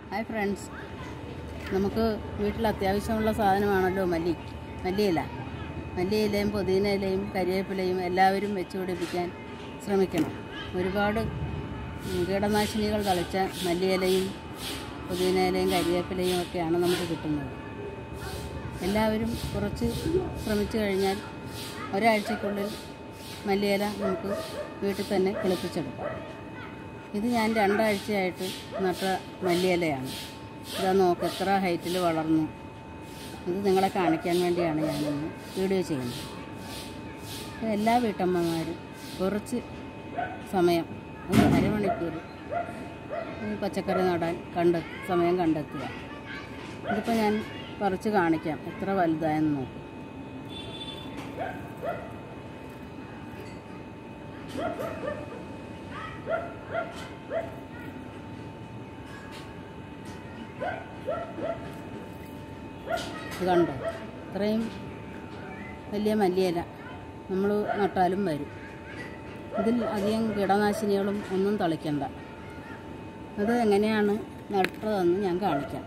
hi friends നമുക്ക് വീട്ടിൽ അത്യാവശ്യമുള്ള സാധനമാണല്ലോ മല്ലി മല്ലിയില മല്ലിയിലയും പുതിനയിലയും കരിവേപ്പിലയും എല്ലാവരും വെച്ച് പിടിപ്പിക്കാൻ ശ്രമിക്കണം ഒരുപാട് ഉം, കീടനാശിനികൾ തളിച്ച മല്ലിയിലയും പുതിനയിലയും കരിവേപ്പിലയും ഒക്കെയാണ് നമുക്ക് കിട്ടുന്നത് എല്ലാവരും കുറച്ച് ശ്രമിച്ചു കഴിഞ്ഞാൽ ഒരാഴ്ചക്കുള്ളിൽ മല്ലിയില നമുക്ക് വീട്ടിൽ തന്നെ കിളിപ്പിച്ചെടുക്കാം ഇത് ഞാൻ രണ്ടാഴ്ചയായിട്ട് നട്ട മല്ലിയിലയാണ് ഇതാ നോക്ക് എത്ര ഹൈറ്റിൽ വളർന്നു ഇത് നിങ്ങളെ കാണിക്കാൻ വേണ്ടിയാണ് ഞാനിന്ന് വീഡിയോ ചെയ്യുന്നത് അപ്പോൾ എല്ലാ വീട്ടമ്മമാരും കുറച്ച് സമയം ഒരു അരമണിക്കൂർ ഈ പച്ചക്കറി നടാൻ കണ്ട സമയം കണ്ടെത്തുക ഇതിപ്പോൾ ഞാൻ പറിച്ച് കാണിക്കാം എത്ര വലുതായെന്ന് നോക്കും ഇത് കണ്ടോ ഇത്രയും വലിയ മല്ലിയില നമ്മൾ നട്ടാലും വരും ഇതിൽ അധികം കീടനാശിനികളും ഒന്നും തളിക്കണ്ട അത് എങ്ങനെയാണ് നട്ടതെന്ന് ഞാൻ കാണിക്കാം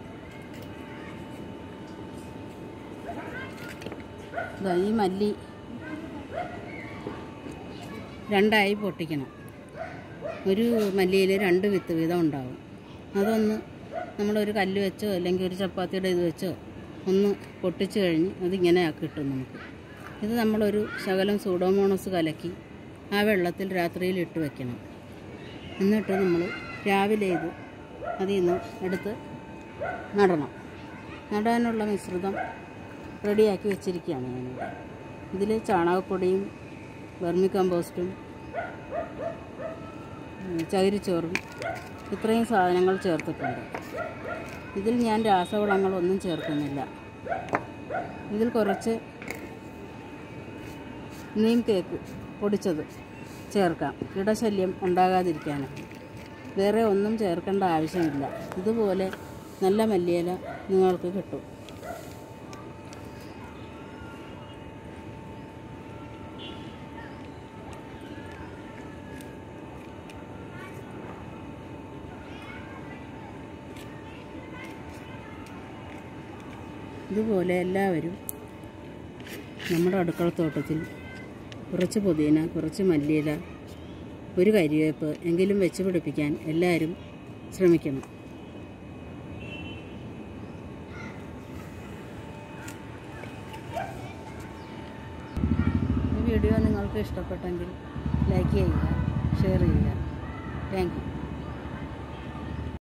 ഇതാ ഈ മല്ലി രണ്ടായി പൊട്ടിക്കണം ഒരു മല്ലിയിൽ രണ്ട് വിത്ത് വീതം ഉണ്ടാവും അതൊന്ന് നമ്മളൊരു കല്ല് വെച്ചോ അല്ലെങ്കിൽ ഒരു ചപ്പാത്തിയുടെ ഇത് വെച്ചോ ഒന്ന് പൊട്ടിച്ച് കഴിഞ്ഞ് അതിങ്ങനെ കിട്ടും നമുക്ക് ഇത് നമ്മളൊരു ശകലം സൂഡോമോണസ് കലക്കി ആ വെള്ളത്തിൽ രാത്രിയിൽ ഇട്ട് വെക്കണം എന്നിട്ട് നമ്മൾ രാവിലെ ഇത് അതിൽ നിന്ന് എടുത്ത് നടണം നടാനുള്ള മിശ്രിതം റെഡിയാക്കി വെച്ചിരിക്കുകയാണ് ഞാനിവിടെ ഇതിൽ ചാണകപ്പൊടിയും വെർമി കമ്പോസ്റ്റും ഉം, ചകിരിച്ചോറും ഇത്രയും സാധനങ്ങൾ ചേർത്തിട്ടുണ്ട് ഇതിൽ ഞാൻ രാസവളങ്ങളൊന്നും ചേർക്കുന്നില്ല ഇതിൽ കുറച്ച് നീം തേക്ക് പൊടിച്ചത് ചേർക്കാം കീടശല്യം ഉണ്ടാകാതിരിക്കാനാണ് വേറെ ഒന്നും ചേർക്കേണ്ട ആവശ്യമില്ല ഇതുപോലെ നല്ല മല്ലിയില നിങ്ങൾക്ക് കിട്ടും ഇതുപോലെ എല്ലാവരും നമ്മുടെ അടുക്കളത്തോട്ടത്തിൽ കുറച്ച് പുതിന കുറച്ച് മല്ലിയില ഒരു കരിവേപ്പ് എങ്കിലും വെച്ച് പിടിപ്പിക്കാൻ എല്ലാവരും ശ്രമിക്കണം ഈ വീഡിയോ നിങ്ങൾക്ക് ഇഷ്ടപ്പെട്ടെങ്കിൽ ലൈക്ക് ചെയ്യുക ഷെയർ ചെയ്യുക താങ്ക് യു